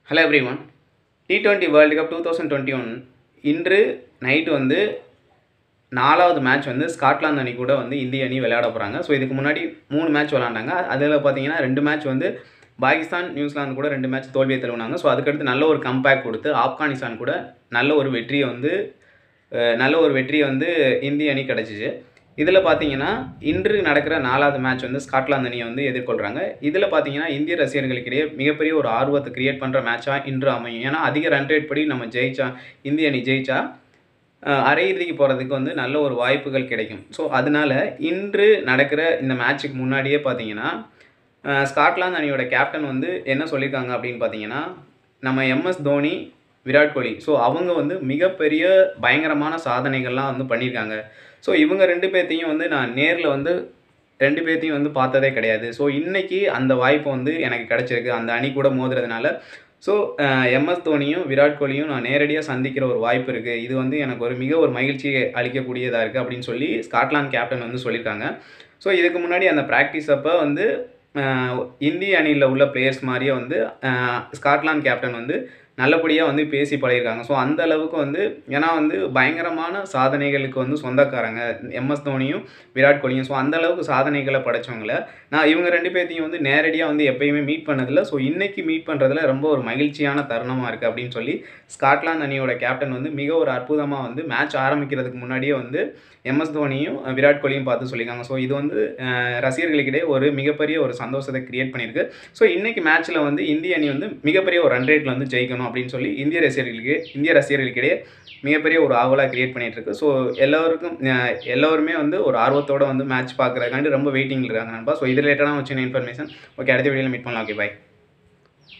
hello everyone T twenty world cup two thousand twenty one இன்று night வந்து நாலாவது match வந்து Scotland அணி கூட வந்து இந்திய அணி விளையாட போகிறாங்க ஸோ இதுக்கு முன்னாடி மூணு மேட்ச் விளாண்டாங்க அதில் பார்த்தீங்கன்னா ரெண்டு மேட்ச் வந்து பாகிஸ்தான் நியூசிலாந்து கூட ரெண்டு மேட்ச் தோல்வியை தழுவினாங்க ஸோ அதுக்கடுத்து நல்ல ஒரு கம்பேக் கொடுத்து ஆப்கானிஸ்தான் கூட நல்ல ஒரு வெற்றியை வந்து அஹ், நல்ல ஒரு வெற்றியை வந்து இந்திய அணி கிடச்சிச்சு இதில் பார்த்தீங்கன்னா இன்று நடக்கிற நாலாவது மேட்ச் வந்து ஸ்காட்லாந்து அணியை வந்து எதிர்கொள்கிறாங்க இதில் பார்த்தீங்கன்னா இந்திய ரசிகர்களுக்கிடையே மிகப்பெரிய ஒரு ஆர்வத்தை கிரியேட் பண்ணுற மேட்சாக இன்று அமையும் ஏன்னா அதிக ரன் ரேட் படி நம்ம ஜெயிச்சா இந்திய அணி ஜெயிச்சா அஹ், அரையிறுதிக்கு போகிறதுக்கு வந்து நல்ல ஒரு வாய்ப்புகள் கிடைக்கும் ஸோ அதனால இன்று நடக்கிற இந்த மேட்ச்சுக்கு முன்னாடியே பார்த்தீங்கன்னா அஹ், ஸ்காட்லாந்து அணியோட கேப்டன் வந்து என்ன சொல்லியிருக்காங்க அப்படின்னு பார்த்தீங்கன்னா நம்ம எம்எஸ் தோனி விராட் கோலி ஸோ அவங்க வந்து மிகப்பெரிய பயங்கரமான சாதனைகள்லாம் வந்து பண்ணியிருக்காங்க ஸோ இவங்க ரெண்டு பேர்த்தையும் வந்து நான் நேரில் வந்து ரெண்டு பேர்த்தையும் வந்து பார்த்ததே கிடையாது ஸோ இன்னைக்கு அந்த வாய்ப்பு வந்து எனக்கு கிடைச்சிருக்கு அந்த அணி கூட மோதுறதுனால ஸோ எம்எஸ் தோனியும் விராட் கோலியும் நான் நேரடியாக சந்திக்கிற ஒரு வாய்ப்பு இருக்குது இது வந்து எனக்கு ஒரு மிக ஒரு மகிழ்ச்சியை அளிக்கக்கூடியதாக இருக்குது அப்படின்னு சொல்லி ஸ்காட்லாந்து கேப்டன் வந்து சொல்லியிருக்காங்க ஸோ இதுக்கு முன்னாடி அந்த ப்ராக்டிஸ் அப்போ வந்து அஹ், இந்திய அணியில் உள்ள பிளேயர்ஸ் மாதிரியே வந்து அஹ், ஸ்காட்லாந்து கேப்டன் வந்து நல்லபடியாக வந்து பேசி பழகிருக்காங்க ஸோ அந்த அளவுக்கு வந்து ஏன்னா வந்து பயங்கரமான சாதனைகளுக்கு வந்து சொந்தக்காரங்க எம்எஸ் தோனியும் விராட் கோலியும் ஸோ அந்த அளவுக்கு சாதனைகளை படைச்சவங்கள நான் இவங்க ரெண்டு பேர்த்தையும் வந்து நேரடியாக வந்து எப்பயுமே மீட் பண்ணதில்ல ஸோ இன்னைக்கு மீட் பண்ணுறதுல ரொம்ப ஒரு மகிழ்ச்சியான தருணமாக இருக்குது அப்படின்னு சொல்லி ஸ்காட்லாந்து அணியோட கேப்டன் வந்து மிக ஒரு அற்புதமாக வந்து மேட்ச் ஆரம்பிக்கிறதுக்கு முன்னாடியே வந்து எம்எஸ் தோனியும் அஹ், விராட் கோலியும் பார்த்து சொல்லியிருக்காங்க ஸோ இது வந்து அஹ், ரசிகர்களுக்கிடையே ஒரு மிகப்பெரிய ஒரு சந்தோஷத்தை கிரியேட் பண்ணியிருக்கு ஸோ இன்னைக்கு மேட்ச்சில் வந்து இந்திய அணி வந்து மிகப்பெரிய ஒரு ரன் ரேட்டில் வந்து ஜெயிக்கணும் அப்படின்னு சொல்லி இந்திய ரசிகர்களுக்கு இந்திய ரசிகர்களுக்கிடையே மிகப்பெரிய ஒரு ஆவலாக கிரியேட் பண்ணிட்டு இருக்கு ஸோ எல்லோருக்கும் அஹ், எல்லோருமே வந்து ஒரு ஆர்வத்தோட வந்து மேட்ச் பார்க்குறதுக்காண்டி ரொம்ப வெயிட்டிங்கில் இருக்காங்க நண்பா ஸோ இது ரிலேட்டடாக வச்சுன இன்ஃபர்மேஷன் ஓகே அடுத்த வீடியோவில் மீட் பண்ணலாம் ஓகே பை